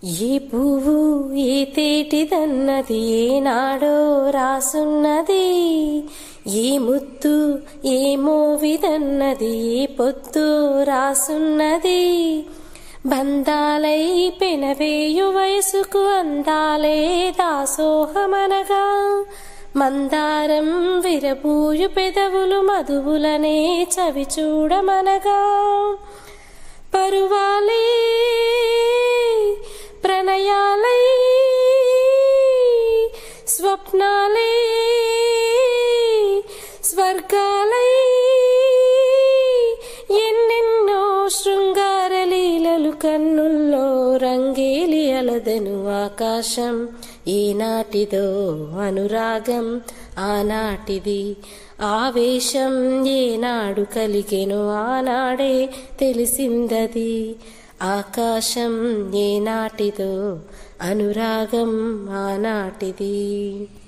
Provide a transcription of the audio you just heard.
ఈ పువ్వు ఈ తేటిదన్నది ఏనాడో రాసున్నది ఈ ముత్తు ఏ మోవిదన్నది ఈ పొత్తు రాసున్నది బంధాలై పెనవేయు వయసుకు అందాలే దాసోహమనగా మందారం విరబూయు పెదవులు మధువులనే చవి చూడమనగా పరువాలే ప్రణయాలై స్వప్నాలే స్వర్గాలై ఎన్నెన్నో శృంగార లీలలు కన్నుల్లో రంగేలి అలదను ఆకాశం ఈనాటిదో అనురాగం ఆనాటిది ఆవేశం ఏనాడు కలిగెను ఆనాడే తెలిసిందది ఆకాశం ఏనాటిదో అనురాగం ఆనాటిది